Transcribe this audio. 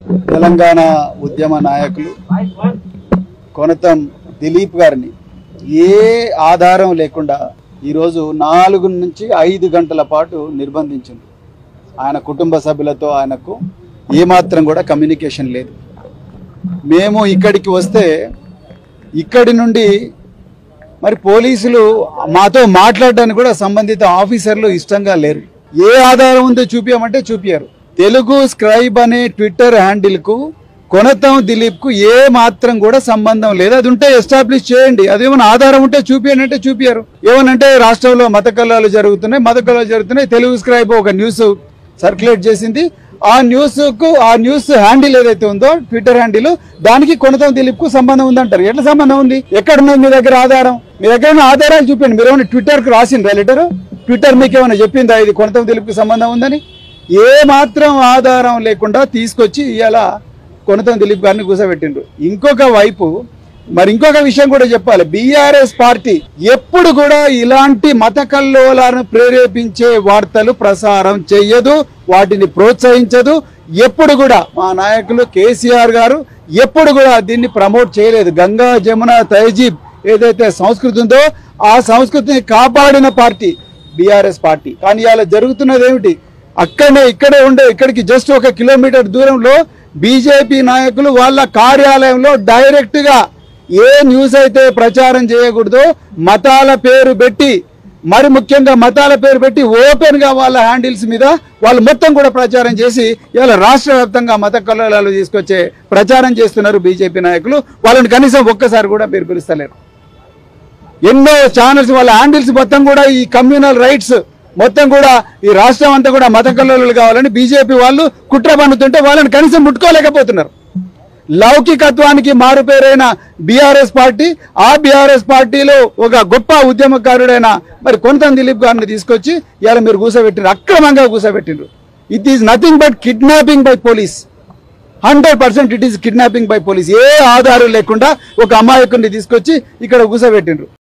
తెలంగాణ ఉద్యమ నాయకులు కొనతం దిలీప్ గారిని ఏ ఆధారం లేకుండా ఈరోజు నాలుగు నుంచి ఐదు గంటల పాటు నిర్బంధించింది ఆయన కుటుంబ సభ్యులతో ఆయనకు ఏమాత్రం కూడా కమ్యూనికేషన్ లేదు మేము ఇక్కడికి వస్తే ఇక్కడి నుండి మరి పోలీసులు మాతో మాట్లాడడానికి కూడా సంబంధిత ఆఫీసర్లు ఇష్టంగా లేరు ఏ ఆధారం ఉందో చూపించమంటే చూపించారు తెలుగు స్క్రైబ్ అనే ట్విట్టర్ హ్యాండిల్కు కొనతం దిలీప్కు ఏ మాత్రం కూడా సంబంధం లేదు అది ఉంటే ఎస్టాబ్లిష్ చేయండి అదేమైనా ఆధారం ఉంటే చూపించండి అంటే చూపించారు ఏమనంటే రాష్ట్రంలో మత కల్లాలు జరుగుతున్నాయి మత కల్లాలు జరుగుతున్నాయి తెలుగు స్క్రైబ్ ఒక న్యూస్ సర్క్యులేట్ చేసింది ఆ న్యూస్ కు ఆ న్యూస్ హ్యాండిల్ ఏదైతే ఉందో ట్విట్టర్ హ్యాండిల్ దానికి కొనతం దిలీప్ కు సంబంధం ఉందంటారు ఎట్లా సంబంధం ఉంది ఎక్కడ ఉన్నది మీ దగ్గర ఆధారం మీ దగ్గర ఉన్న ఆధారాలు చూపించండి మీరు ఏమైనా ట్విట్టర్ కు రాసిండ్రా లెటర్ ట్విట్టర్ మీకు ఏమైనా చెప్పిందా ఇది కొనతం దిలీప్ కు సంబంధం ఉందని ఏ మాత్రం ఆధారం లేకుండా తీసుకొచ్చి ఇవాళ కొనతం దిలీప్ గారిని కూర్చోబెట్టిండ్రు ఇంకొక వైపు మరి ఇంకొక విషయం కూడా చెప్పాలి బీఆర్ఎస్ పార్టీ ఎప్పుడు కూడా ఇలాంటి మత కల్లోలాలను ప్రేరేపించే వార్తలు ప్రసారం చెయ్యదు వాటిని ప్రోత్సహించదు ఎప్పుడు కూడా మా నాయకులు కేసీఆర్ గారు ఎప్పుడు కూడా దీన్ని ప్రమోట్ చేయలేదు గంగా జమున తహజీబ్ ఏదైతే సంస్కృతి ఉందో ఆ సంస్కృతిని కాపాడిన పార్టీ బీఆర్ఎస్ పార్టీ కానీ ఇలా జరుగుతున్నది ఏమిటి అక్కడనే ఇక్కడే ఉండే ఇక్కడికి జస్ట్ ఒక కిలోమీటర్ దూరంలో బీజేపీ నాయకులు వాళ్ళ కార్యాలయంలో డైరెక్ట్ గా ఏ న్యూస్ అయితే ప్రచారం చేయకూడదో మతాల పేరు పెట్టి మరి ముఖ్యంగా మతాల పేరు పెట్టి ఓపెన్ గా వాళ్ళ హ్యాండిల్స్ మీద వాళ్ళు మొత్తం కూడా ప్రచారం చేసి ఇవాళ రాష్ట్ర వ్యాప్తంగా మత కల్లోలాలు తీసుకొచ్చే ప్రచారం చేస్తున్నారు బీజేపీ నాయకులు వాళ్ళని కనీసం ఒక్కసారి కూడా మీరు పిలుస్తలేరు ఎన్నో ఛానల్స్ వాళ్ళ హ్యాండిల్స్ మొత్తం కూడా ఈ కమ్యూనల్ రైట్స్ మొత్తం కూడా ఈ రాష్ట్రం అంతా కూడా మత కల్లోలు కావాలని బీజేపీ వాళ్ళు కుట్ర పన్నుతుంటే వాళ్ళని కనీసం ముట్టుకోలేకపోతున్నారు లౌకికత్వానికి మారుపేరైన బీఆర్ఎస్ పార్టీ ఆ బీఆర్ఎస్ పార్టీలో ఒక గొప్ప ఉద్యమకారుడైన మరి కొంతం దిలీప్ గారిని తీసుకొచ్చి ఇవాళ మీరు కూసబెట్టిండ్రు అక్రమంగా కూసబెట్టిండ్రు it is nothing but kidnapping by police hundred percent it is kidnapping by police ఏ ఆధారం లేకుండా ఒక అమాయకుడిని తీసుకొచ్చి ఇక్కడ కూసబెట్టిండ్రు